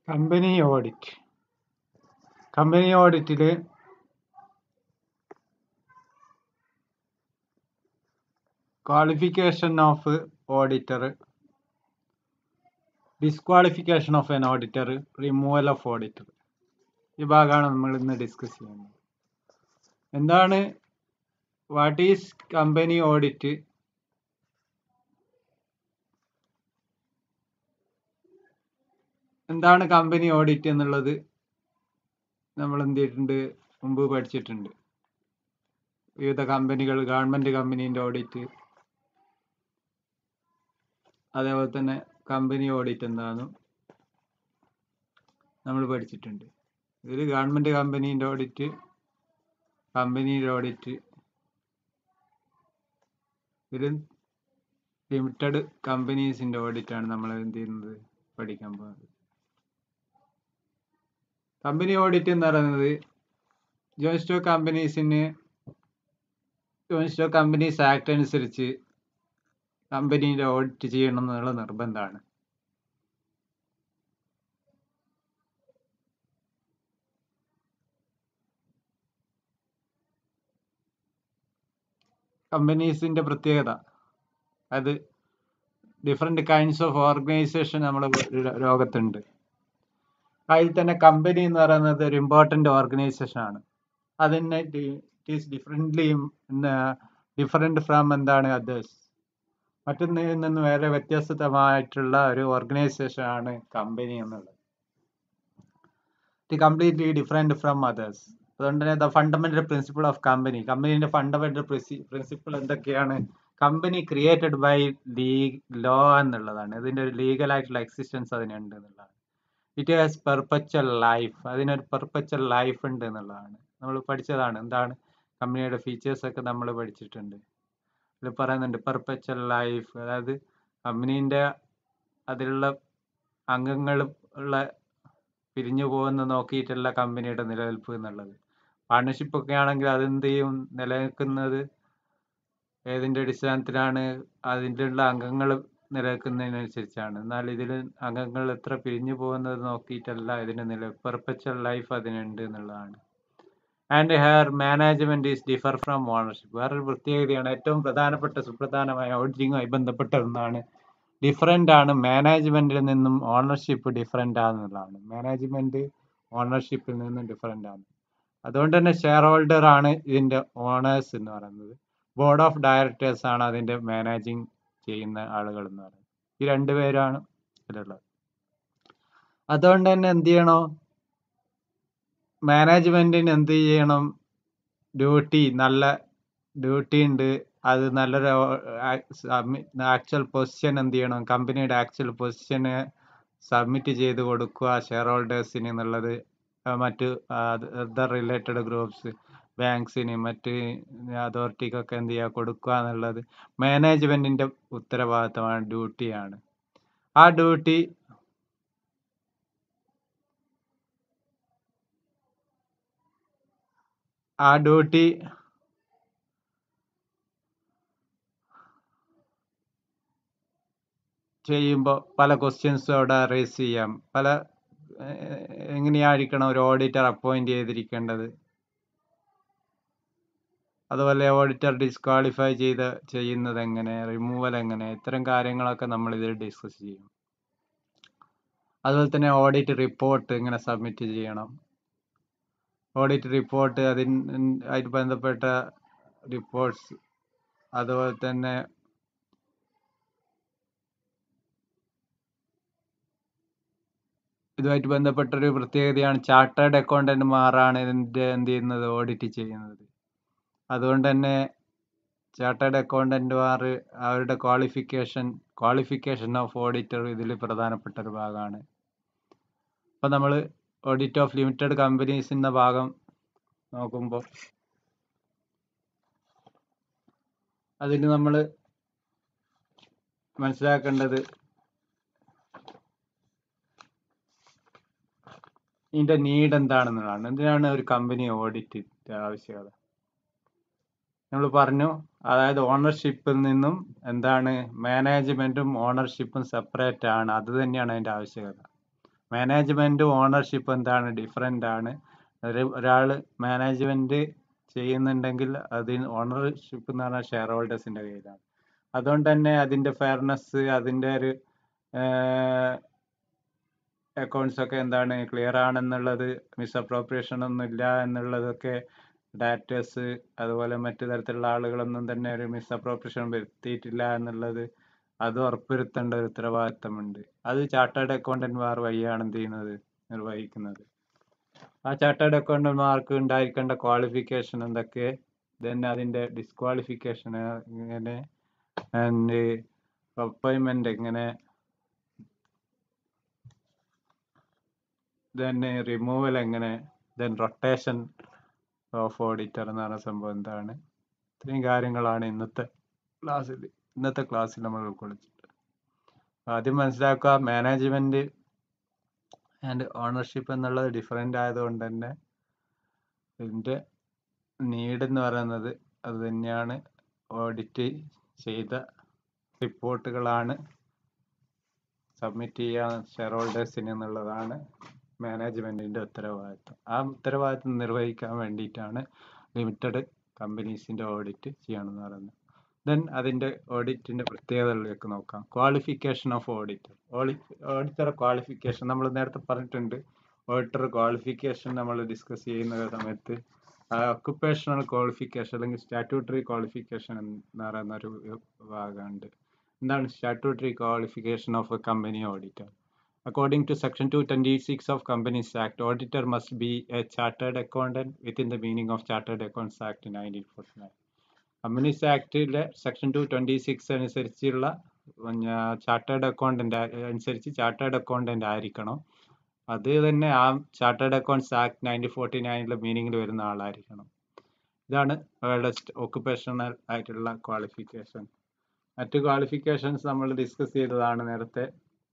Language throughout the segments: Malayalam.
കമ്പനി ഓഡിറ്റ് കമ്പനി ഓഡിറ്റിൽ qualification of auditor disqualification of an auditor removal of auditor ഈ ഭാഗമാണ് നമ്മൾ ഇന്ന് ഡിസ്കസ് ചെയ്യുന്നത് എന്താണ് വാട്ട് ഈസ് കമ്പനി ഓഡിറ്റ് എന്താണ് കമ്പനി ഓഡിറ്റ് എന്നുള്ളത് നമ്മൾ എന്ത് ചെയ്തിട്ടുണ്ട് മുമ്പ് പഠിച്ചിട്ടുണ്ട് വിവിധ കമ്പനികൾ ഗവൺമെന്റ് കമ്പനീൻ്റെ ഓഡിറ്റ് അതേപോലെ തന്നെ കമ്പനി ഓഡിറ്റ് എന്താണെന്നും നമ്മൾ പഠിച്ചിട്ടുണ്ട് ഇതിൽ ഗവൺമെന്റ് കമ്പനീൻ്റെ ഓഡിറ്റ് കമ്പനിയുടെ ഓഡിറ്റ് ഇതിൽ ലിമിറ്റഡ് കമ്പനീസിൻ്റെ ഓഡിറ്റാണ് നമ്മൾ എന്ത് ചെയ്യുന്നത് പഠിക്കാൻ പോകുന്നത് കമ്പനി ഓഡിറ്റ് എന്ന് പറയുന്നത് ജോയിന്റ് സ്റ്റോക്ക് കമ്പനീസിന് ജോയിന്റ് സ്റ്റോക്ക് കമ്പനീസ് ആക്ട് അനുസരിച്ച് കമ്പനീൻ്റെ ഓഡിറ്റ് ചെയ്യണം എന്നുള്ള നിർബന്ധമാണ് കമ്പനീസിൻ്റെ പ്രത്യേകത അത് ഡിഫറെൻറ്റ് കൈൻഡ്സ് ഓഫ് ഓർഗനൈസേഷൻ നമ്മുടെ ലോകത്തുണ്ട് അതിൽ തന്നെ കമ്പനി എന്ന് പറയുന്നത് ഒരു ഇമ്പോർട്ടൻ്റ് ഓർഗനൈസേഷൻ ആണ് അതിന് it is differently different from എന്താണ് അതേഴ്സ് മറ്റൊന്നിൽ നിന്ന് വേറെ വ്യത്യസ്തമായിട്ടുള്ള ഒരു ഓർഗനൈസേഷൻ ആണ് കമ്പനി എന്നുള്ളത് it completely different from others അതുകൊണ്ട് തന്നെ the fundamental principle of company കമ്പനീൻ്റെ ഫണ്ടമെന്റൽ പ്രിൻസിപ്പിൾ എന്തൊക്കെയാണ് കമ്പനി ക്രിയേറ്റഡ് ബൈ ലീ ലോ എന്നുള്ളതാണ് ഇതിൻ്റെ ഒരു ലീഗൽ ആയിട്ടുള്ള എക്സിസ്റ്റൻസ് അതിനുണ്ട് എന്നുള്ളതാണ് ഇറ്റ് ഹാസ് പെർപ്പച്വൽ ലൈഫ് അതിനൊരു പെർപ്പച്വൽ ലൈഫ് ഉണ്ട് എന്നുള്ളതാണ് നമ്മൾ പഠിച്ചതാണ് എന്താണ് കമ്പനിയുടെ ഫീച്ചേഴ്സ് ഒക്കെ നമ്മൾ പഠിച്ചിട്ടുണ്ട് ഇതിൽ പറയുന്നുണ്ട് പെർപ്പച്വൽ ലൈഫ് അതായത് കമ്പനീൻ്റെ അതിലുള്ള അംഗങ്ങൾ ഉള്ള പിരിഞ്ഞു പോകുന്ന നോക്കിയിട്ടുള്ള കമ്പനിയുടെ നിലനിൽപ്പ് എന്നുള്ളത് പാർട്ണർഷിപ്പ് ഒക്കെ ആണെങ്കിൽ അതെന്ത് ചെയ്യും നിലനിൽക്കുന്നത് ഏതിൻ്റെ അടിസ്ഥാനത്തിലാണ് അതിൻ്റെ ഉള്ള അംഗങ്ങൾ നിലനിൽക്കുന്നതിനനുസരിച്ചാണ് എന്നാൽ ഇതിൽ അംഗങ്ങൾ എത്ര പിരിഞ്ഞു പോകുന്നത് നോക്കിയിട്ടല്ല ഇതിന് നില പെർപ്പച്വൽ ലൈഫ് അതിനുണ്ട് എന്നുള്ളതാണ് and here management is differ from ownership വേറൊരു പ്രത്യേകതയാണ് ഏറ്റവും പ്രധാനപ്പെട്ട സുപ്രധാനമായ ഓഡിറ്റിങ്ങുമായി ബന്ധപ്പെട്ട ഒന്നാണ് ഡിഫറെൻ്റ് ആണ് മാനേജ്മെന്റിൽ നിന്നും ഓണർഷിപ്പ് ഡിഫറെൻ്റ് ആണെന്നുള്ളതാണ് മാനേജ്മെന്റ് ഓണർഷിപ്പിൽ നിന്നും ഡിഫറെൻ്റ് ആണ് അതുകൊണ്ട് തന്നെ ഷെയർ ഹോൾഡർ ആണ് ഇതിൻ്റെ ഓണേഴ്സ് എന്ന് പറയുന്നത് ബോർഡ് ഓഫ് ഡയറക്ടേഴ്സ് ആണ് അതിൻ്റെ മാനേജിങ് ചെയ്യുന്ന ആളുകൾ എന്ന് പറയുന്നത് ഈ രണ്ടുപേരാണ് ഇതിലുള്ളത് അതുകൊണ്ട് തന്നെ എന്ത് ചെയ്യണോ മാനേജ്മെന്റിന് എന്ത് ചെയ്യണം ഡ്യൂട്ടി നല്ല ഡ്യൂട്ടി ഉണ്ട് അത് നല്ലൊരു ആക്ച്വൽ പൊസിഷൻ എന്ത് ചെയ്യണം കമ്പനിയുടെ ആക്ച്വൽ പൊസിഷന് സബ്മിറ്റ് ചെയ്ത് കൊടുക്കുക ഷെയർ ഹോൾഡേഴ്സിന് എന്നുള്ളത് മറ്റ് അതർ റിലേറ്റഡ് ഗ്രൂപ്പ്സ് ബാങ്ക്സിന് മറ്റ് അതോറിറ്റിക്കൊക്കെ എന്ത് ചെയ്യുക കൊടുക്കുക എന്നുള്ളത് മാനേജ്മെന്റിന്റെ ഉത്തരവാദിത്തമാണ് ഡ്യൂട്ടിയാണ് ആ ഡ്യൂട്ടി ആ ഡ്യൂട്ടി ചെയ്യുമ്പോൾ പല ക്വസ്റ്റ്യൻസ് അവിടെ റേസ് ചെയ്യാം പല എങ്ങനെയായിരിക്കണം ഒരു ഓഡിറ്റർ അപ്പോയിന്റ് ചെയ്തിരിക്കേണ്ടത് അതുപോലെ ഓഡിറ്റർ ഡിസ്ക്വാളിഫൈ ചെയ്ത് ചെയ്യുന്നത് എങ്ങനെ റിമൂവൽ എങ്ങനെ ഇത്തരം കാര്യങ്ങളൊക്കെ നമ്മൾ ഇതിൽ ഡിസ്കസ് ചെയ്യും അതുപോലെ തന്നെ ഓഡിറ്റ് റിപ്പോർട്ട് ഇങ്ങനെ സബ്മിറ്റ് ചെയ്യണം ഓഡിറ്റ് റിപ്പോർട്ട് അതിന് ആയിട്ട് ബന്ധപ്പെട്ട റിപ്പോർട്ട്സ് അതുപോലെ തന്നെ ഇതുമായിട്ട് ബന്ധപ്പെട്ടൊരു പ്രത്യേകതയാണ് ചാർട്ടേഡ് അക്കൗണ്ടന്റുമാരാണ് ഇതിൻ്റെ എന്ത് ചെയ്യുന്നത് ഓഡിറ്റ് ചെയ്യുന്നത് അതുകൊണ്ട് തന്നെ ചാർട്ടേഡ് അക്കൗണ്ടന്റുമാർ അവരുടെ ക്വാളിഫിക്കേഷൻ ക്വാളിഫിക്കേഷൻ ഓഫ് ഓഡിറ്റർ ഇതിൽ പ്രധാനപ്പെട്ട ഒരു ഭാഗമാണ് അപ്പോൾ നമ്മൾ ഓഡിറ്റ് ഓഫ് ലിമിറ്റഡ് കമ്പനീസ് എന്ന ഭാഗം നോക്കുമ്പോൾ അതിന് നമ്മൾ മനസ്സിലാക്കേണ്ടത് ഇതിന്റെ നീഡ് എന്താണെന്നുള്ളതാണ് എന്തിനാണ് ഒരു കമ്പനി ഓഡിറ്റ് ആവശ്യകത നമ്മൾ പറഞ്ഞു അതായത് ഓണർഷിപ്പിൽ നിന്നും എന്താണ് മാനേജ്മെന്റും ഓണർഷിപ്പും സെപ്പറേറ്റ് ആണ് അത് തന്നെയാണ് അതിന്റെ ആവശ്യകത മാനേജ്മെന്റ് ഓണർഷിപ്പ് എന്താണ് ഡിഫറെൻ്റ് ആണ് ഒരു ഒരാൾ മാനേജ്മെന്റ് ചെയ്യുന്നുണ്ടെങ്കിൽ അതിന് ഓണർഷിപ്പ് എന്ന് പറഞ്ഞാൽ ഷെയർ ഹോൾഡേഴ്സിന്റെ കയ്യിലാണ് അതുകൊണ്ട് തന്നെ അതിന്റെ ഫെയർനെസ് അതിന്റെ ഒരു അക്കൗണ്ട്സ് ഒക്കെ എന്താണ് ക്ലിയർ ആണെന്നുള്ളത് മിസ്അപ്രോപ്രിയേഷൻ ഒന്നും ഇല്ല എന്നുള്ളതൊക്കെ ഡാറ്റേഴ്സ് അതുപോലെ മറ്റു തരത്തിലുള്ള ആളുകളൊന്നും തന്നെ ഒരു മിസ്അപ്രോപ്രിയേഷൻ വരുത്തിയിട്ടില്ല എന്നുള്ളത് അത് ഉറപ്പുവരുത്തേണ്ട ഒരു ഉത്തരവാദിത്തമുണ്ട് അത് ചാർട്ടേഡ് അക്കൗണ്ടന്റ്മാർ വഴിയാണ് എന്ത് ചെയ്യുന്നത് നിർവഹിക്കുന്നത് ആ ചാർട്ടേഡ് അക്കൗണ്ടന്റ്മാർക്ക് ഉണ്ടായിരിക്കേണ്ട ക്വാളിഫിക്കേഷൻ എന്തൊക്കെ ദെൻ അതിന്റെ ഡിസ്ക്വാളിഫിക്കേഷൻ എങ്ങനെ ആൻഡ് അപ്പോയിൻമെന്റ് എങ്ങനെ ദെൻ റിമൂവൽ എങ്ങനെ ദെൻ റൊട്ടേഷൻ ഓഫ് ഓഡിറ്റർ എന്ന് പറഞ്ഞ സംഭവം എന്താണ് ഇത്രയും കാര്യങ്ങളാണ് ഇന്നത്തെ ക്ലാസ്സിൽ ഇന്നത്തെ ക്ലാസ്സിൽ നമ്മൾ ഉൾക്കൊള്ളിച്ചിട്ട് ആദ്യം മനസ്സിലാക്കുക മാനേജ്മെന്റ് ആൻഡ് ഓണർഷിപ്പ് എന്നുള്ളത് ഡിഫറെൻ്റ് ആയതുകൊണ്ട് തന്നെ ഇതിൻ്റെ നീഡ് എന്ന് പറയുന്നത് അത് തന്നെയാണ് ഓഡിറ്റ് ചെയ്ത റിപ്പോർട്ടുകളാണ് സബ്മിറ്റ് ചെയ്യാൻ ഷെയർ ഹോൾഡേഴ്സിന് എന്നുള്ളതാണ് മാനേജ്മെന്റിന്റെ ഉത്തരവാദിത്വം ആ ഉത്തരവാദിത്വം നിർവഹിക്കാൻ വേണ്ടിയിട്ടാണ് ലിമിറ്റഡ് കമ്പനീസിന്റെ ഓഡിറ്റ് ചെയ്യണമെന്ന് പറയുന്നത് ദെൻ അതിന്റെ ഓഡിറ്റിന്റെ പ്രത്യേകതകളിലേക്ക് നോക്കാം qualification of auditor auditor qualification നമ്മൾ നേരത്തെ പറഞ്ഞിട്ടുണ്ട് ഓഡിറ്റർ ക്വാളിഫിക്കേഷൻ നമ്മൾ ഡിസ്കസ് ചെയ്യുന്ന സമയത്ത് ഒക്കുപ്പേഷണൽ ക്വാളിഫിക്കേഷൻ അല്ലെങ്കിൽ സ്റ്റാറ്റ്യൂട്ടറി ക്വാളിഫിക്കേഷൻ എന്ന് പറയുന്ന ഒരു ഭാഗമുണ്ട് എന്താണ് statutory qualification of a company auditor According to Section 226 of Companies Act, auditor must be a chartered accountant within the meaning of Chartered Accounts Act 1949. Companies ആക്ടിലെ സെക്ഷൻ ടു ട്വൻറ്റി സിക്സ് അനുസരിച്ചുള്ള ചാർട്ടേഡ് അക്കൗണ്ടന്റ് അനുസരിച്ച് ചാർട്ടേഡ് അക്കൗണ്ടന്റ് ആയിരിക്കണം അത് തന്നെ ആ chartered accounts act nineteen forty നയനിലെ മീനിങ്ങിൽ വരുന്ന ആളായിരിക്കണം ഇതാണ് അവരുടെ ഒക്കുപേഷണൽ ആയിട്ടുള്ള ക്വാളിഫിക്കേഷൻ മറ്റ് ക്വാളിഫിക്കേഷൻസ് നമ്മൾ ഡിസ്കസ് ചെയ്തതാണ് നേരത്തെ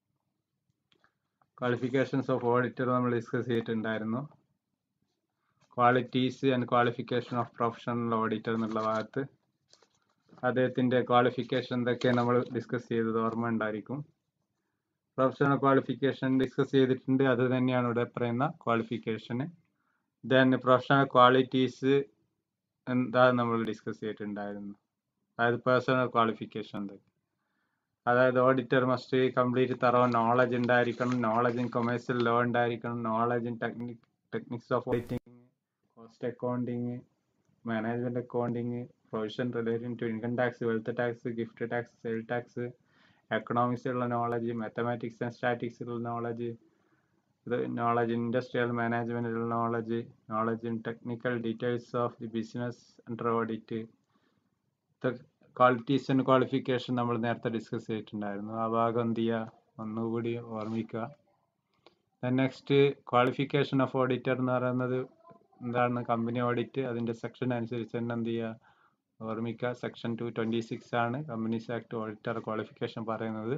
ക്വാളിഫിക്കേഷൻസ് ഓഫ് ഓഡിറ്റർ നമ്മൾ ഡിസ്കസ് ചെയ്തിട്ടുണ്ടായിരുന്നു qualities and qualification of professional auditor എന്നുള്ള ഭാഗത്ത് അദ്ദേഹത്തിന്റെ ക്വാളിഫിക്കേഷൻ എന്തൊക്കെ നമ്മൾ ഡിസ്കസ് ചെയ്തത് ഓർമ്മ ഉണ്ടായിരിക്കും പ്രൊഫഷണൽ ക്വാളിഫിക്കേഷൻ ഡിസ്കസ് ചെയ്തിട്ടുണ്ട് അത് തന്നെയാണ് ഇവിടെ പറയുന്ന ക്വാളിഫിക്കേഷൻ ദെൻ പ്രൊഫഷണൽ ക്വാളിറ്റീസ് എന്താ നമ്മൾ ഡിസ്കസ് ചെയ്തിട്ടുണ്ടായിരുന്നു അതായത് പേഴ്സണൽ ക്വാളിഫിക്കേഷൻ എന്തൊക്കെ അതായത് auditor must complete thorough knowledge ഉണ്ടായിരിക്കണം നോളജ് ഇൻ കൊമേഴ്സ്യൽ ലോ ഉണ്ടായിരിക്കണം knowledge in technique techniques of auditing cost accounting management accounting provision relating to income tax wealth tax gift tax sale tax എക്കണോമിക്സിലുള്ള നോളജ് മാത്തമാറ്റിക്സ് ആൻഡ് സ്റ്റാറ്റിക്സിലുള്ള നോളജ് ഇത് നോളജ് ഇൻഡസ്ട്രിയൽ മാനേജ്മെന്റിലുള്ള knowledge knowledge in technical details of the business under audit qualities and qualification നമ്മൾ നേരത്തെ ഡിസ്കസ് ചെയ്തിട്ടുണ്ടായിരുന്നു ആ ഭാഗം എന്ത് ചെയ്യുക ഒന്നുകൂടി ഓർമ്മിക്കുക നെക്സ്റ്റ് ക്വാളിഫിക്കേഷൻ ഓഫ് ഓഡിറ്റർ എന്ന് പറയുന്നത് എന്താണ് കമ്പനി ഓഡിറ്റ് അതിന്റെ സെക്ഷൻ അനുസരിച്ച് തന്നെ എന്ത് ചെയ്യുക ഓർമ്മിക്കുക സെക്ഷൻ ടു ട്വന്റി സിക്സ് ആണ് കമ്പനീസ് ആക്ട് ഓഡിറ്റർ ക്വാളിഫിക്കേഷൻ പറയുന്നത്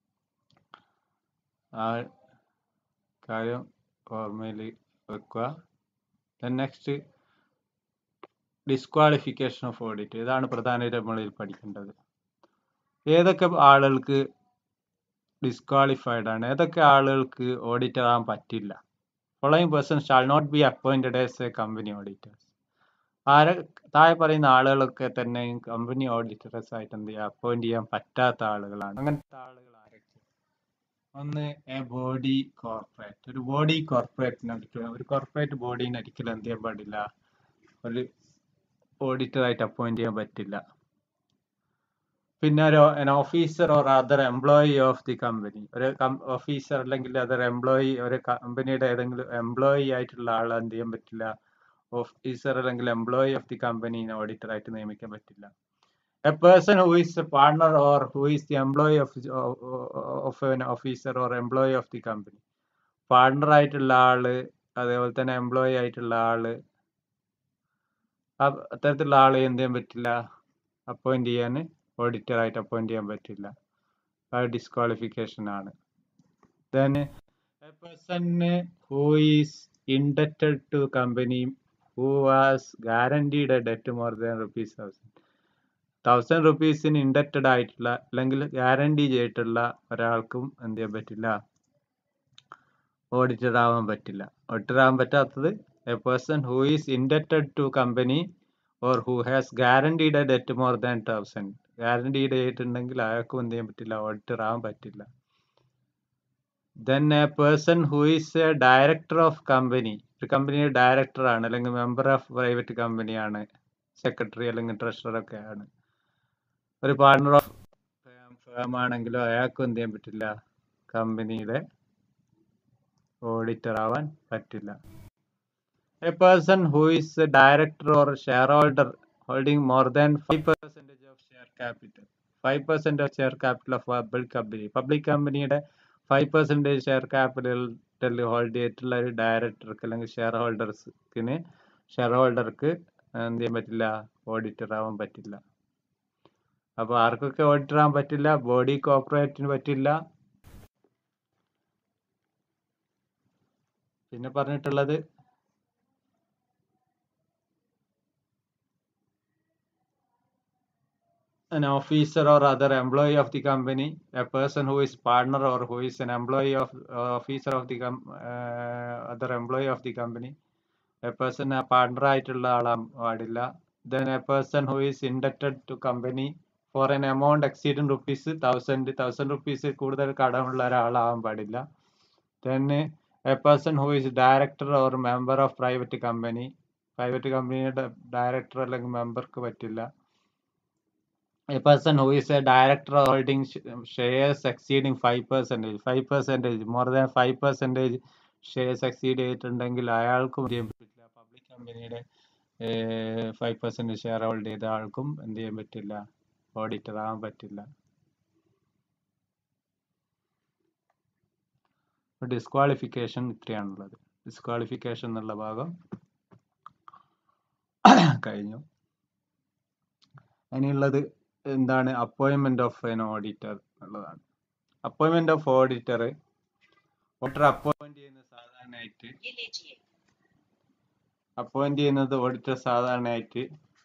ആ കാര്യം ഓർമ്മയിൽ വെക്കുക നെക്സ്റ്റ് ഡിസ്ക്വാളിഫിക്കേഷൻ ഓഫ് ഓഡിറ്റ് ഇതാണ് പ്രധാനമായിട്ട് നമ്മളിൽ പഠിക്കേണ്ടത് ഏതൊക്കെ ആളുകൾക്ക് ഡിസ്ക്വാളിഫൈഡ് ആണ് ഏതൊക്കെ ആളുകൾക്ക് ഓഡിറ്റർ ആകാൻ പറ്റില്ല following person shall not be appointed as a company auditors ആരെ താഴെ പറയുന്ന ആളുകളൊക്കെ തന്നെ കമ്പനി ഓഡിറ്റേഴ്സ് ആയിട്ട് എന്ത് ചെയ്യുക അപ്പോയിന്റ് ചെയ്യാൻ പറ്റാത്ത ആളുകളാണ് അങ്ങനത്തെ ആളുകൾ ആരൊക്കെ ഒന്ന് എ ബോഡി കോർപ്പറേറ്റ് ഒരു ബോഡി കോർപ്പറേറ്റിന് ഒരിക്കലും ഒരു കോർപ്പറേറ്റ് ബോഡീനെ ഒരിക്കലും എന്ത് ചെയ്യാൻ പാടില്ല ഒരു ഓഡിറ്റർ ആയിട്ട് അപ്പോയിന്റ് ചെയ്യാൻ പറ്റില്ല പിന്നെ ഒരു officer or other employee of the company ഒരു ഓഫീസർ അല്ലെങ്കിൽ അതർ എംപ്ലോയി ഒരു കമ്പനിയുടെ ഏതെങ്കിലും എംപ്ലോയി ആയിട്ടുള്ള ആൾ എന്ത് ചെയ്യാൻ പറ്റില്ല ഓഫീസർ അല്ലെങ്കിൽ employee of the company auditor ആയിട്ട് നിയമിക്കാൻ പറ്റില്ല a person who is a partner or who is the employee of of an officer or employee of the company partner ആയിട്ടുള്ള ആള് അതേപോലെ തന്നെ എംപ്ലോയി ആയിട്ടുള്ള ആള് അത്തരത്തിലുള്ള ആളെ എന്ത് ചെയ്യാൻ പറ്റില്ല അപ്പോയിന്റ് ചെയ്യാൻ ഓഡിറ്റർ ആയിട്ട് അപ്പോയിന്റ് ചെയ്യാൻ പറ്റില്ല അത് ഡിസ്ക്വാളിഫിക്കേഷൻ ആണ് then a person who is indebted to company who was guaranteed a debt more than rupees thousand thousand റുപ്പീസിന് ഇൻഡറ്റഡ് ആയിട്ടുള്ള അല്ലെങ്കിൽ ഗ്യാരണ്ടി ചെയ്തിട്ടുള്ള ഒരാൾക്കും എന്ത് ചെയ്യാൻ പറ്റില്ല ഓഡിറ്റർ ആവാൻ പറ്റില്ല ഓഡിറ്റർ ആവാൻ പറ്റാത്തത് a person who is indebted to company or who has guaranteed a debt more than thousand guaranteed ചെയ്തിട്ടുണ്ടെങ്കിൽ അയാൾക്കും എന്ത് ചെയ്യാൻ പറ്റില്ല ഓഡിറ്റർ ആവാൻ പറ്റില്ല then a person who is a director of company ഒരു കമ്പനിയുടെ ഡയറക്ടർ ആണ് അല്ലെങ്കിൽ മെമ്പർ ഓഫ് പ്രൈവറ്റ് കമ്പനിയാണ് സെക്രട്ടറി അല്ലെങ്കിൽ ട്രഷറർ ഒക്കെ ആണ് ഒരു പാർട്ണർ ഓഫ് ഫേം ആണെങ്കിലോ അയാൾക്കും എന്ത് ചെയ്യാൻ പറ്റില്ല കമ്പനിയുടെ ഓഡിറ്റർ ആവാൻ പറ്റില്ല a person who is a director or shareholder holding more than five percentage of share capital five percent of share capital of public company public കമ്പനിയുടെ five percentage share capital hold ചെയ്തിട്ടുള്ള ഒരു ഡയറക്ടർക്ക് അല്ലെങ്കിൽ ഷെയർ ഹോൾഡേഴ്സിന് ഷെയർ ഹോൾഡർക്ക് എന്ത് ചെയ്യാൻ പറ്റില്ല ഓഡിറ്റർ ആവാൻ പറ്റില്ല അപ്പോൾ ആർക്കൊക്കെ ഓഡിറ്റർ ആവാൻ പറ്റില്ല ബോഡി കോർപ്പറേറ്റിന് പറ്റില്ല പിന്നെ പറഞ്ഞിട്ടുള്ളത് an officer or other employee of the company, a person who is partner or who is an employee of uh, officer of the com- uh, other employee of the company, a person a partner ആയിട്ടുള്ള ആളാൻ പാടില്ല then a person who is indebted to company for an amount exceeding rupees thousand thousand rupees കൂടുതൽ കടമുള്ള ഒരാളാവാൻ പാടില്ല then a person who is director or member of private company private കമ്പനിയുടെ ഡയറക്ടർ അല്ലെങ്കിൽ മെമ്പർക്ക് പറ്റില്ല a person who is a director holding sh- shares exceeding 5 percentage 5 percentage more than 5 percentage shares exceed ചെയ്തിട്ടുണ്ടെങ്കിൽ അയാൾക്കും എന്ത് ചെയ്യാൻ പറ്റില്ല പബ്ലിക് കമ്പനിയുടെ ഫൈവ് പെർസെൻറ്റ് ഷെയർ ഹോൾഡ് ചെയ്ത ആൾക്കും എന്ത് ചെയ്യാൻ പറ്റില്ല ഓഡിറ്റർ ആവാൻ പറ്റില്ല ഡിസ്ക്വാളിഫിക്കേഷൻ ഇത്രയാണുള്ളത് ഡിസ്ക്വാളിഫിക്കേഷൻ എന്നുള്ള ഭാഗം കഴിഞ്ഞു ഇനിയുള്ളത് എന്താണ് അപ്പോയിൻമെന്റ് ഓഫ് എൻ ഓഡിറ്റർ എന്നുള്ളതാണ് അപ്പോയിൻമെന്റ് ഓഫ് ഓഡിറ്റർ ഓഡിറ്റർ അപ്പോയിന്റ് ചെയ്യുന്ന സാധാരണയായിട്ട് ये लीजिए അപ്പോയിന്റ് ചെയ്യുന്നത് ഓഡിറ്റർ സാധാരണയായിട്ട്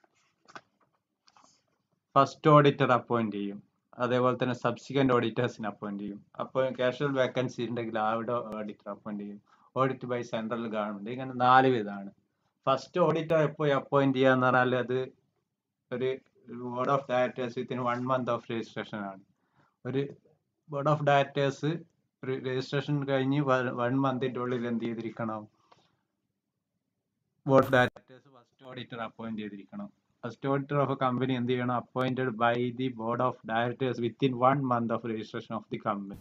ഫസ്റ്റ് ഓഡിറ്റർ അപ്പോയിന്റ് ചെയ്യും അതേപോലെ തന്നെ സബ്സിക്വന്റ് ഓഡിറ്റേഴ്സിനെ അപ്പോയിന്റ് ചെയ്യും അപ്പോൾ കാഷ്വൽ വേക്കൻസി ഉണ്ടെങ്കിൽ അവിടെ ഓഡിറ്റർ അപ്പോയിന്റ് ചെയ്യും ഓഡിറ്റ് ബൈ സെൻട്രൽ ഗവൺമെന്റ് ഇങ്ങനെ നാല് വിധമാണ് ഫസ്റ്റ് ഓഡിറ്റർ എപ്പോൾ അപ്പോയിന്റ് ചെയ്യാന്ന് പറഞ്ഞാൽ അത് ഒരു board of directors within one month of registration ആണ് ഒരു ബോർഡ് ഓഫ് ഡയറക്ടേഴ്സ് ഒരു രജിസ്ട്രേഷൻ കഴിഞ്ഞ് വൺ മന്തിന്റെ ഉള്ളിൽ എന്ത് ചെയ്തിരിക്കണം board of directors first auditor appoint ചെയ്തിരിക്കണം first auditor of a company എന്ത് ചെയ്യണം appointed by the board of directors within one month of registration of the company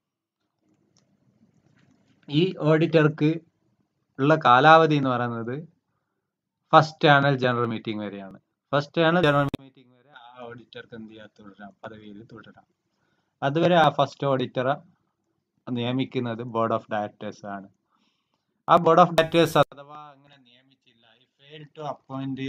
ഈ ഓഡിറ്റർക്ക് ഉള്ള കാലാവധി എന്ന് പറയുന്നത് ഫസ്റ്റ് ആനുവൽ ജനറൽ മീറ്റിംഗ് വരെയാണ് ഫസ്റ്റ് ആനുവൽ ജനറൽ മീറ്റിംഗ് വരെ ആ ഓഡിറ്റർക്ക് എന്ത് ചെയ്യാം തുടരാം പദവിയിൽ തുടരാം അതുവരെ ആ ഫസ്റ്റ് ഓഡിറ്ററെ നിയമിക്കുന്നത് ബോർഡ് ഓഫ് ഡയറക്ടേഴ്സ് ആണ് ആ ബോർഡ് ഓഫ് ഡയറക്ടേഴ്സ് അഥവാ അങ്ങനെ നിയമിച്ചില്ല I fail to appoint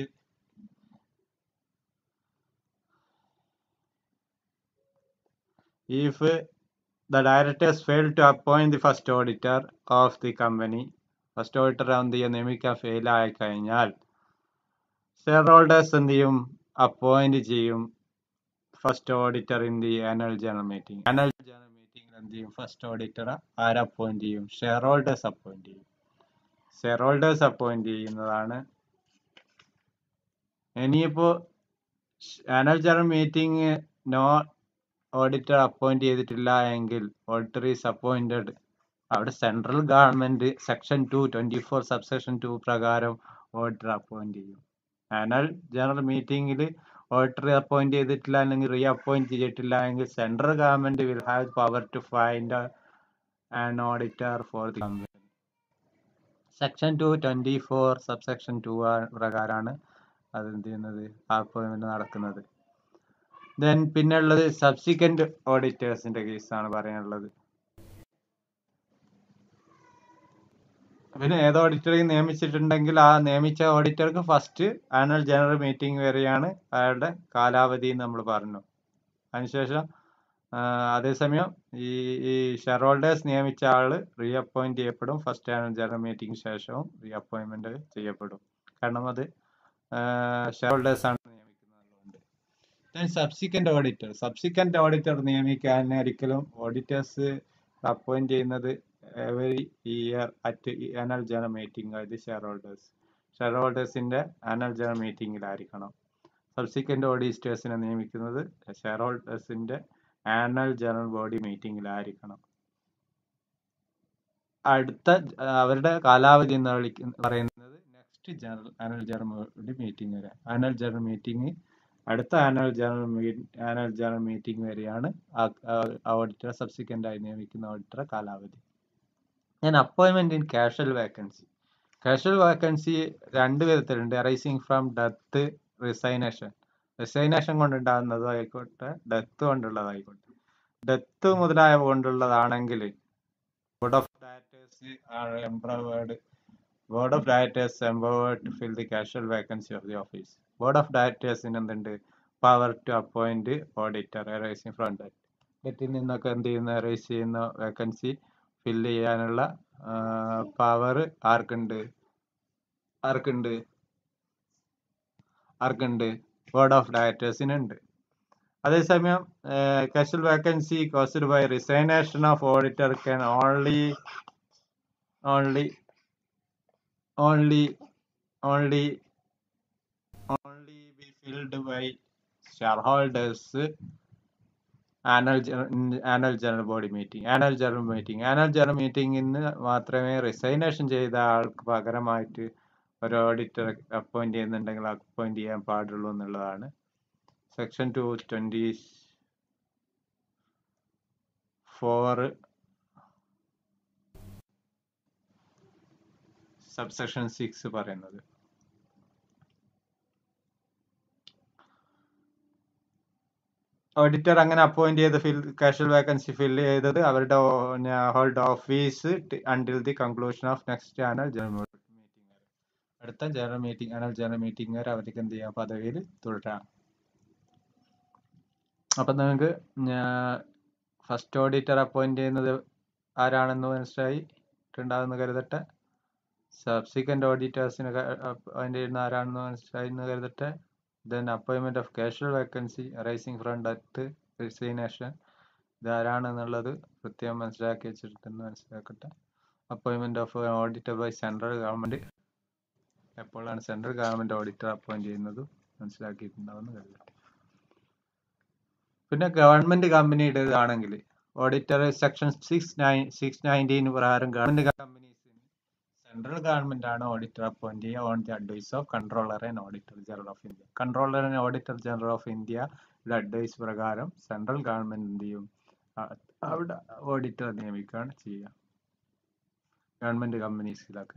if the directors fail to appoint the first auditor of the company first auditor എന്ത് ചെയ്യാൻ നിയമിക്കാൻ ഫെയിൽ ആയി കഴിഞ്ഞാൽ ഷെയർ ഹോൾഡേഴ്സ് എന്ത് ചെയ്യും അപ്പോയിന്റ് ചെയ്യും first auditor in the annual general meeting annual general മീറ്റിംഗിൽ എന്ത് ചെയ്യും ഫസ്റ്റ് ഓഡിറ്റർ ആര് അപ്പോയിന്റ് ചെയ്യും ഷെയർ ഹോൾഡേഴ്സ് അപ്പോയിന്റ് ചെയ്യും ഷെയർ ഹോൾഡേഴ്സ് അപ്പോയിന്റ് ചെയ്യുന്നതാണ് ഇനിയിപ്പോ annual general meeting no auditor appoint ചെയ്തിട്ടില്ല എങ്കിൽ ഓഡിറ്റർ ഈസ് അപ്പോയിന്റഡ് അവിടെ central government section two twenty four subsection two പ്രകാരം ഓഡിറ്റർ അപ്പോയിന്റ് ചെയ്യും ആനുവൽ ജനറൽ മീറ്റിംഗിൽ ഓഡിറ്റർ അപ്പോയിന്റ് ചെയ്തിട്ടില്ല അല്ലെങ്കിൽ റീ അപ്പോയിന്റ് ചെയ്തിട്ടില്ല എങ്കിൽ central government will have power to find an auditor for the company section two twenty four subsection two പ്രകാരമാണ് അത് എന്ത് ചെയ്യുന്നത് ആ അപ്പോയിന്റ്മെന്റ് നടക്കുന്നത് ദെൻ പിന്നെ ഉള്ളത് സബ്സിക്വന്റ് ഓഡിറ്റേഴ്സിന്റെ കേസാണ് പറയാനുള്ളത് പിന്നെ ഏത് ഓഡിറ്ററെയും നിയമിച്ചിട്ടുണ്ടെങ്കിൽ ആ നിയമിച്ച ഓഡിറ്റർക്ക് ഫസ്റ്റ് ആനുവൽ ജനറൽ മീറ്റിംഗ് വരെയാണ് അയാളുടെ കാലാവധി എന്ന് നമ്മൾ പറഞ്ഞു അതിനുശേഷം ആ, അതേസമയം ഈ ഈ ഷെയർ ഹോൾഡേഴ്സ് നിയമിച്ച ആള് റീ അപ്പോയിന്റ് ചെയ്യപ്പെടും ഫസ്റ്റ് ആനുവൽ ജനറൽ മീറ്റിംഗ് ശേഷവും റീ അപ്പോയിന്റ്മെന്റ് ചെയ്യപ്പെടും കാരണം അത് ഷെയർ ഹോൾഡേഴ്സ് ആണ് നിയമിക്കുന്നതുകൊണ്ട് then subsequent auditor subsequent auditor നിയമിക്കാൻ ഒരിക്കലും ഓഡിറ്റേഴ്സ് അപ്പോയിന്റ് ചെയ്യുന്നത് every year at annual general meeting of the shareholders ഷെയർ ഹോൾഡേഴ്സിന്റെ ആനുവൽ ജനറൽ മീറ്റിംഗിലായിരിക്കണം സബ്സിക്വന്റ് ഓഡിറ്റേഴ്സിനെ നിയമിക്കുന്നത് ഷെയർ ഹോൾഡേഴ്സിന്റെ ആനുവൽ ജനറൽ ബോഡി മീറ്റിംഗിലായിരിക്കണം അടുത്ത ആ, അവരുടെ കാലാവധി എന്ന് വിളിക്കുന്ന പറയുന്നത് next general annual general body meeting വരെ ആനുവൽ ജനറൽ മീറ്റിംഗ് അടുത്ത annual general annual general meeting വരെയാണ് ഓഡിറ്റർ സബ്സിക്വന്റ് ആയി നിയമിക്കുന്ന ഓഡിറ്റർ കാലാവധി ഞാൻ appointment in casual vacancy casual vacancy രണ്ട് വിധത്തിലുണ്ട് arising from death resignation resignation കൊണ്ടുണ്ടാകുന്നതും ആയിക്കോട്ടെ ഡെത്ത് കൊണ്ടുള്ളതായിക്കോട്ടെ ഡെത്ത് മുതലായവ കൊണ്ടുള്ളതാണെങ്കിൽ board of directors are empowered board of directors empowered to fill the casual vacancy of the office board of ഡയറക്ടേഴ്സിന് എന്തുണ്ട് power to appoint auditor arising from death ഡെറ്റിൽ നിന്നൊക്കെ എന്ത് ചെയ്യുന്ന അറൈസ് ചെയ്യുന്ന വേക്കൻസി ഫില്ല് ചെയ്യാനുള്ള പവർ ആർക്കുണ്ട് ആർക്കുണ്ട് ആർക്കുണ്ട് ബോർഡ് ഓഫ് ഡയറക്ടേഴ്സിനുണ്ട് അതേസമയം casual vacancy caused by resignation of auditor can only only only only only be filled by shareholders annual annual general body meeting annual general meeting annual general മീറ്റിംഗിന് മാത്രമേ റിസൈനേഷൻ ചെയ്ത ആൾക്ക് പകരമായിട്ട് ഒരു ഓഡിറ്റർ അപ്പോയിന്റ് ചെയ്യുന്നുണ്ടെങ്കിൽ അപ്പോയിന്റ് ചെയ്യാൻ പാടുള്ളൂ എന്നുള്ളതാണ് section two twenty four subsection six പറയുന്നത് ഓഡിറ്റർ അങ്ങനെ അപ്പോയിന്റ് ചെയ്ത് ഫിൽ കാഷ്വൽ വേക്കൻസി ഫിൽ ചെയ്തത് അവരുടെ hold office until the conclusion of next annual general meeting വരെ അടുത്ത general meeting annual general meeting വരെ അവർക്ക് എന്ത് ചെയ്യാം പദവിയിൽ തുടരാം അപ്പൊ നിങ്ങൾക്ക് ഫസ്റ്റ് ഓഡിറ്റർ അപ്പോയിന്റ് ചെയ്യുന്നത് ആരാണെന്ന് മനസ്സിലായിട്ടുണ്ടാവുമെന്ന് കരുതട്ടെ സബ്സിക്വന്റ് ഓഡിറ്റേഴ്സിന് അപ്പോയിന്റ് ചെയ്യുന്ന ആരാണെന്ന് മനസ്സിലായി എന്ന് കരുതട്ടെ ദെൻ അപ്പോയിൻമെന്റ് of casual vacancy arising from death resignation ഇതാരാണെന്നുള്ളത് പ്രത്യേകം മനസ്സിലാക്കി വെച്ചിട്ടെന്ന് മനസ്സിലാക്കട്ടെ അപ്പോയിൻമെന്റ് of auditor by central government എപ്പോഴാണ് സെൻട്രൽ ഗവൺമെന്റ് ഓഡിറ്റർ അപ്പോയിന്റ് ചെയ്യുന്നത് മനസ്സിലാക്കിയിട്ടുണ്ടാവുമെന്ന് കരുതട്ടെ പിന്നെ ഗവൺമെന്റ് കമ്പനിയുടേതാണെങ്കിൽ auditor section six nine six nineteen പ്രകാരം ഗവൺമെന്റ് കമ്പനീസിന് സെൻട്രൽ ഗവൺമെന്റ് ആണ് ഓഡിറ്റർ അപ്പോയിന്റ് ചെയ്യുക on the advice of controller and auditor general of India controller and auditor general of ഇന്ത്യയുടെ അഡ്വൈസ് പ്രകാരം സെൻട്രൽ ഗവൺമെന്റ് എന്ത് ചെയ്യും ആ, അവിടെ ഓഡിറ്റർ നിയമിക്കുകയാണ് ചെയ്യുക ഗവൺമെന്റ് കമ്പനീസിലൊക്കെ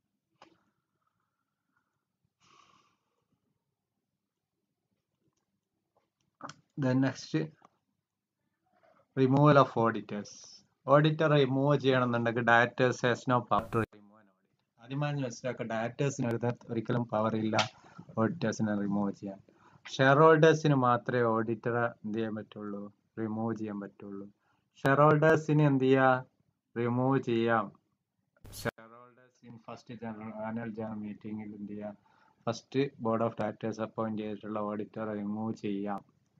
then next removal of auditors auditor remove ചെയ്യണമെന്നുണ്ടെങ്കിൽ directors has no power to remove an auditor ആദ്യമായി മനസ്സിലാക്കുക ഡയറക്ടേഴ്സിന് ഒരിക്കലും പവർ ഇല്ല ഓഡിറ്റേഴ്സിനെ റിമൂവ് ചെയ്യാൻ ഷെയർ ഹോൾഡേഴ്സിന് മാത്രമേ ഓഡിറ്ററെ എന്ത് ചെയ്യാൻ പറ്റുള്ളൂ റിമൂവ് ചെയ്യാൻ പറ്റുള്ളൂ ഷെയർ ഹോൾഡേഴ്സിന് എന്ത് ചെയ്യാം റിമൂവ് ചെയ്യാം shareholders in first general annual general മീറ്റിംഗിൽ എന്ത് ചെയ്യാം first board of directors appoint ചെയ്തിട്ടുള്ള ഓഡിറ്റർ റിമൂവ് ചെയ്യാം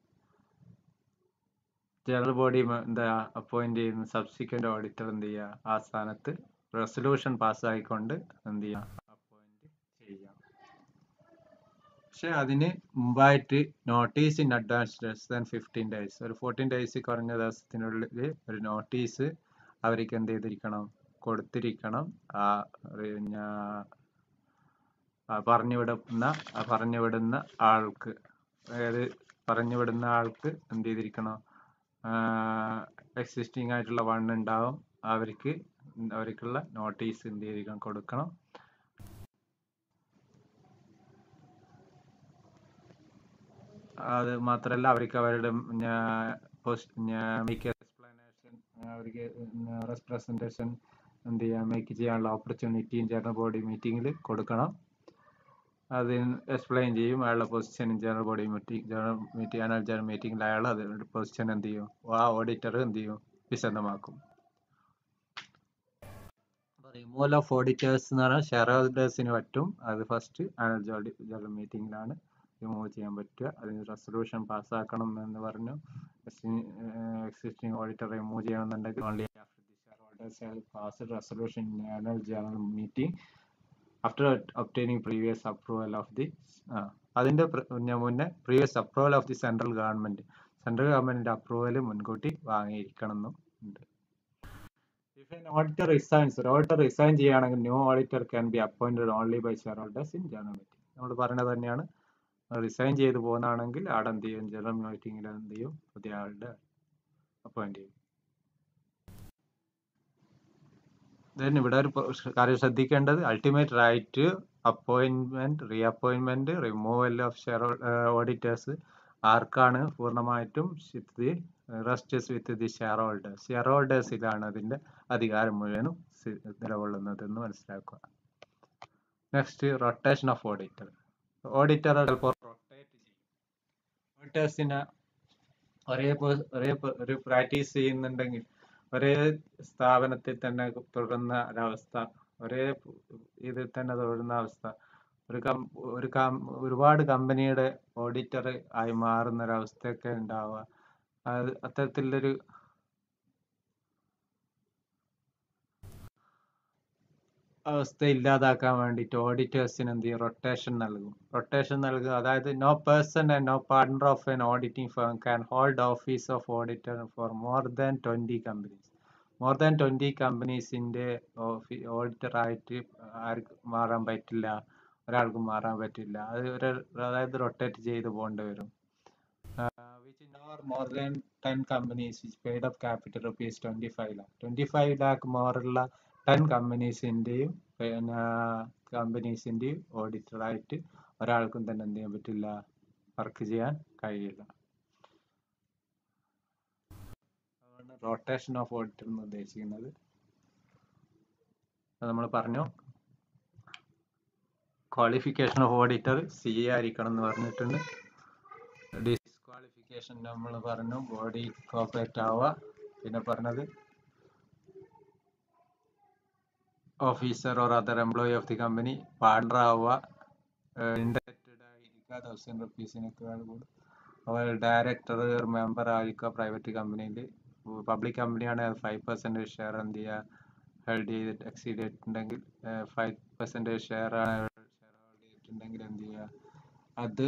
ജനറൽ ബോഡി എന്താ അപ്പോയിന്റ് ചെയ്യുന്ന സബ്സിക്വന്റ് ഓഡിറ്റർ എന്ത് ചെയ്യുക ആ സ്ഥാനത്ത് റെസൊല്യൂഷൻ പാസ്സായിക്കൊണ്ട് എന്ത് ചെയ്യാം അപ്പോയിന്റ് ചെയ്യാം പക്ഷെ അതിന് മുമ്പായിട്ട് notice in advance less than fifteen days ഒരു ഫോർട്ടീൻ ഡേയ്സ് കുറഞ്ഞ ദിവസത്തിനുള്ളിൽ ഒരു നോട്ടീസ് അവർക്ക് എന്ത് ചെയ്തിരിക്കണം കൊടുത്തിരിക്കണം ആ പിന്നെ ആ പറഞ്ഞു വിടുന്ന ആ പറഞ്ഞു വിടുന്ന ആൾക്ക് അതായത് പറഞ്ഞു വിടുന്ന ആൾക്ക് എന്ത് ചെയ്തിരിക്കണം എക്സിസ്റ്റിംഗ് ആയിട്ടുള്ള വൺ ഉണ്ടാവും അവർക്ക് അവർക്കുള്ള നോട്ടീസ് എന്ത് ചെയ്തിരിക്കണം കൊടുക്കണം അത് മാത്രമല്ല അവർക്ക് അവരുടെ മേക്ക് എക്സ്പ്ലനേഷൻ അവർക്ക് റെപ്രസെൻറ്റേഷൻ എന്ത് ചെയ്യാൻ മേക്ക് ചെയ്യാനുള്ള ഓപ്പർച്യൂണിറ്റി ജനറൽ ബോഡി മീറ്റിംഗിൽ കൊടുക്കണം അത് എക്സ്പ്ലെയിൻ ചെയ്യും അയാളുടെ position general body meeting general meeting annual general മീറ്റിംഗിൽ അയാൾ അതിൻ്റെ പൊസിഷൻ എന്ത് ചെയ്യും ആ ഓഡിറ്റർ എന്ത് ചെയ്യും വിശദമാക്കും റിമൂവൽ ഓഫ് ഓഡിറ്റേഴ്സ് എന്ന് പറഞ്ഞാൽ ഷെയർ ഹോൾഡേഴ്സിന് പറ്റും അത് ഫസ്റ്റ് ആനുവൽ ജനറൽ മീറ്റിംഗിലാണ് റിമൂവ് ചെയ്യാൻ പറ്റുക അതിന് റെസൊല്യൂഷൻ പാസ്സാക്കണം എന്ന് പറഞ്ഞു എക്സിസ്റ്റിംഗ് ഓഡിറ്റർ റിമൂവ് ചെയ്യണമെന്നുണ്ടെങ്കിൽ only after the share shareholders shall pass a resolution in annual general meeting after obtaining previous approval of the ആ അതിന്റെ പ്ര- മുന്നേ മുന്നേ previous approval of the central government central ഗവൺമെന്റിന്റെ അപ്രൂവൽ മുൻകൂട്ടി വാങ്ങിയിരിക്കണം എന്നും ഉണ്ട് If an auditor resigns, ഒരു auditor resign ചെയ്യുകയാണെങ്കിൽ new auditor can be appointed only by shareholders in general meeting നമ്മൾ പറയുന്നത് തന്നെയാണ് റിസൈൻ ചെയ്ത് പോകുന്നതാണെങ്കിൽ അവിടെ എന്ത് ചെയ്യും ജനറൽ മീറ്റിംഗിൽ എന്ത് ചെയ്യും പുതിയ ആളുടെ അപ്പോയിന്റ് ചെയ്യും ദെൻ ഇവിടെ ഒരു പ- കാര്യം ശ്രദ്ധിക്കേണ്ടത് ultimate right appointment reappointment removal of share auditors ആർക്കാണ് പൂർണ്ണമായിട്ടും rest with the shareholders ഷെയർ ഹോൾഡേഴ്സിലാണ് അതിന്റെ അധികാരം മുഴുവനും സി- നിലകൊള്ളുന്നത് എന്ന് മനസ്സിലാക്കുക next rotation of auditor auditor ചിലപ്പോൾ റൊട്ടേറ്റ് ചെയ്യും ഓഡിറ്റേഴ്സിനെ ഒരേ പേ- ഒരേ പേ- ഒരു പ്രാക്ടീസ് ചെയ്യുന്നുണ്ടെങ്കിൽ ഒരേ സ്ഥാപനത്തിൽ തന്നെ തുടരുന്ന ഒരവസ്ഥ ഒരേ ഇതിൽ തന്നെ തുടരുന്ന അവസ്ഥ ഒരു കം ഒരു കം ഒരുപാട് കമ്പനിയുടെ ഓഡിറ്റർ ആയി മാറുന്ന ഒരവസ്ഥയൊക്കെ ഉണ്ടാവുക അത് അത്തരത്തിലൊരു അവസ്ഥ ഇല്ലാതാക്കാൻ വേണ്ടിയിട്ട് ഓഡിറ്റേഴ്സിന് എന്ത് ചെയ്യും റൊട്ടേഷൻ നൽകും റൊട്ടേഷൻ നൽകുക അതായത് no person and no partner of an auditing firm can hold office of auditor for more than twenty companies more than twenty കമ്പനീസിന്റെ ഓഡിറ്റർ ആയിട്ട് ആർക്ക് മാറാൻ പറ്റില്ല ഒരാൾക്കും മാറാൻ പറ്റില്ല അത് ഒരു അതായത് റൊട്ടേറ്റ് ചെയ്ത് പോകേണ്ടി വരും which in more than ten companies which paid of capital rupees twenty five lakh twenty five lakh മോറുള്ള ടെൻ കമ്പനീസിന്റെയും പിന്നെ കമ്പനീസിന്റെയും ഓഡിറ്ററായിട്ട് ഒരാൾക്കും തന്നെ എന്ത് ചെയ്യാൻ പറ്റില്ല വർക്ക് ചെയ്യാൻ കഴിയില്ല അതാണ് റൊട്ടേഷൻ ഓഫ് ഓഡിറ്റർ എന്ന് ഉദ്ദേശിക്കുന്നത് നമ്മൾ പറഞ്ഞു qualification of auditor C A ആയിരിക്കണം എന്ന് പറഞ്ഞിട്ടുണ്ട് ഡിസ്ക്വാളിഫിക്കേഷൻ നമ്മൾ പറഞ്ഞു ബോഡി കോപ്പറേറ്റ് ആവുക പിന്നെ പറഞ്ഞത് officer or other employee of the company partner ആവുക ഇൻഡക്റ്റഡ് ആയിരിക്കുക തൗസൻഡ് റുപ്പീസിനൊക്കെ കൂടും അവർ ഡയറക്ടർ മെമ്പർ ആയിരിക്കുക പ്രൈവറ്റ് കമ്പനിയിൽ പബ്ലിക് കമ്പനിയാണെങ്കിൽ ഫൈവ് പെർസെൻറ്റേജ് ഷെയർ എന്ത് ചെയ്യുക ഹെൽഡ് ചെയ്തിട്ട് എക്സീഡ് ചെയ്തിട്ടുണ്ടെങ്കിൽ ഫൈവ് പെർസെൻറ്റേജ് ഷെയർ ആണ് ഷെയർ ഹോൾഡ് ചെയ്തിട്ടുണ്ടെങ്കിൽ എന്ത് ചെയ്യുക അത്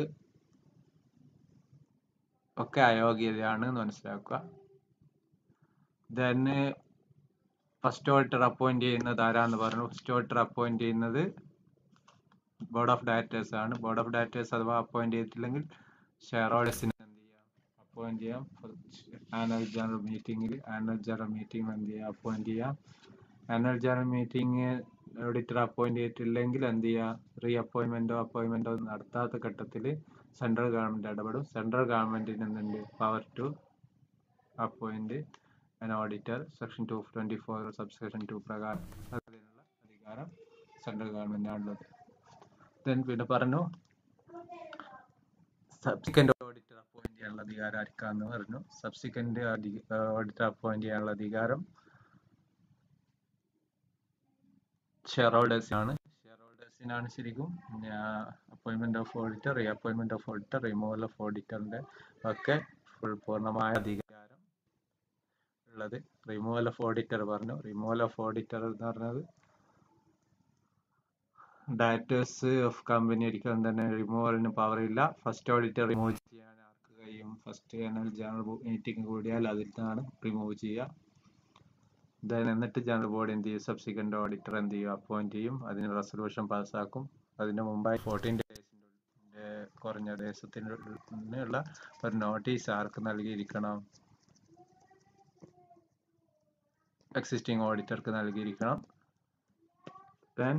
ഒക്കെ അയോഗ്യതയാണ് എന്ന് മനസ്സിലാക്കുക ദെൻ ഫസ്റ്റ് ഓഡിറ്റർ അപ്പോയിന്റ് ചെയ്യുന്നത് ആരാന്ന് പറഞ്ഞു ഫസ്റ്റ് ഓഡിറ്റർ അപ്പോയിന്റ് ചെയ്യുന്നത് ബോർഡ് ഓഫ് ഡയറക്ടേഴ്സ് ആണ് ബോർഡ് ഓഫ് ഡയറക്ടേഴ്സ് അഥവാ അപ്പോയിന്റ് ചെയ്തിട്ടില്ലെങ്കിൽ ഷെയർ ഹോൾഡേഴ്സിനെ എന്ത് ചെയ്യാം അപ്പോയിന്റ് ചെയ്യാം ആനുവൽ ജനറൽ മീറ്റിംഗിൽ ആനുവൽ ജനറൽ മീറ്റിംഗ് എന്ത് ചെയ്യാം അപ്പോയിന്റ് ചെയ്യാം annual general meeting auditor appoint ചെയ്തിട്ടില്ലെങ്കിൽ എന്ത് ചെയ്യാം റീ അപ്പോയിന്റ്മെന്റോ അപ്പോയിന്റ്മെന്റോ നടത്താത്ത ഘട്ടത്തിൽ സെൻട്രൽ ഗവൺമെന്റ് ഇടപെടും സെൻട്രൽ ഗവൺമെന്റിന് എന്തുണ്ട് power to appoint an auditor section two twenty four subsection two പ്രകാരം അതിനുള്ള അധികാരം സെൻട്രൽ ഗവൺമെന്റ് ആണുള്ളത് ദെൻ പിന്നെ പറഞ്ഞു സബ്സിക്വന്റ് ഓഡിറ്റർ അപ്പോയിന്റ് ചെയ്യാനുള്ള അധികാരം ആർക്കാന്ന് പറഞ്ഞു സബ്സിക്വന്റ് ഓഡിറ്റർ അപ്പോയിന്റ് ചെയ്യാനുള്ള അധികാരം ഷെയർ ഹോൾഡേഴ്സിനാണ് ഷെയർ ഹോൾഡേഴ്സിനാണ് ശരിക്കും appointment of auditor reappointment of auditor removal of ഓഡിറ്ററിന്റെ ഒക്കെ ഫുൾ പൂർണ്ണമായ അധികാരം ഉള്ളത് റിമൂവൽ ഓഫ് ഓഡിറ്റർ പറഞ്ഞു റിമൂവൽ ഓഫ് ഓഡിറ്റർ എന്ന് പറഞ്ഞത് ഡയറക്ടേഴ്സ് ഓഫ് കമ്പനി ഒരിക്കലും തന്നെ റിമൂവലിന് പവർ ഇല്ല ഫസ്റ്റ് ഓഡിറ്റർ റിമൂവ് ചെയ്യാൻ ആർക്ക് കഴിയും ഫസ്റ്റ് ആനുവൽ ജനറൽ മീറ്റിംഗ് കൂടിയാൽ അതിൽ നിന്നാണ് റിമൂവ് ചെയ്യുക ദെൻ എന്നിട്ട് ജനറൽ ബോഡി എന്ത് ചെയ്യും സബ്സിക്വന്റ് ഓഡിറ്റർ എന്ത് ചെയ്യും അപ്പോയിന്റ് ചെയ്യും അതിന് റെസൊല്യൂഷൻ പാസ്സാക്കും അതിന് മുമ്പായി ഫോർട്ടീൻ ഡേയ്സിൻ്റെ കുറഞ്ഞ ദിവസത്തിനുള്ള ഒരു നോട്ടീസ് ആർക്ക് നൽകിയിരിക്കണം എക്സിസ്റ്റിംഗ് ഓഡിറ്റർക്ക് നൽകിയിരിക്കണം ദെൻ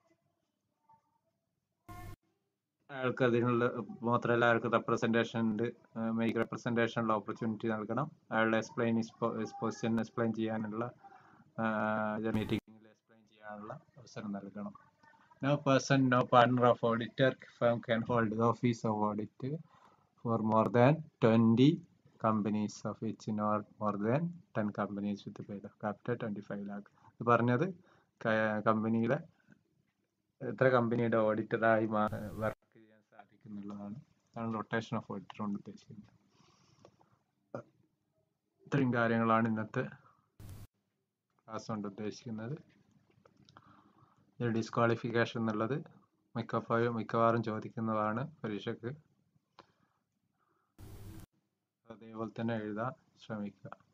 അയാൾക്ക് അതിനുള്ള മാത്രമല്ല അയാൾക്ക് റെപ്രസെൻറ്റേഷൻ ഉണ്ട് മേക്ക് റെപ്രസെൻറ്റേഷനുള്ള ഓപ്പർച്യൂണിറ്റി നൽകണം അയാളുടെ എക്സ്പ്ലെയിൻ പൊസിഷൻ എക്സ്പ്ലെയിൻ ചെയ്യാനുള്ള മീറ്റിംഗിൽ എക്സ്പ്ലെയിൻ ചെയ്യാനുള്ള അവസരം നൽകണം no person no partner of auditor firm can hold the office of audit for more than twenty companies of which nor more than ten companies with paid of capital twenty five lakh ഇത് പറഞ്ഞത് കമ്പനിയുടെ എത്ര കമ്പനിയുടെ ഓഡിറ്ററായി വർക്ക് ചെയ്യാൻ സാധിക്കുന്നുള്ളതാണ് അതാണ് റൊട്ടേഷൻ ഓഫ് ഓഡിറ്റർ കൊണ്ട് ഉദ്ദേശിക്കുന്നത് ഇത്രയും കാര്യങ്ങളാണ് ഇന്നത്തെ ക്ലാസ് കൊണ്ട് ഉദ്ദേശിക്കുന്നത് ഈ ഡിസ്ക്വാളിഫിക്കേഷൻ എന്നുള്ളത് മിക്കപ്പോഴും മിക്കവാറും ചോദിക്കുന്നതാണ് പരീക്ഷയ്ക്ക് അതേപോലെ തന്നെ എഴുതാൻ ശ്രമിക്കുക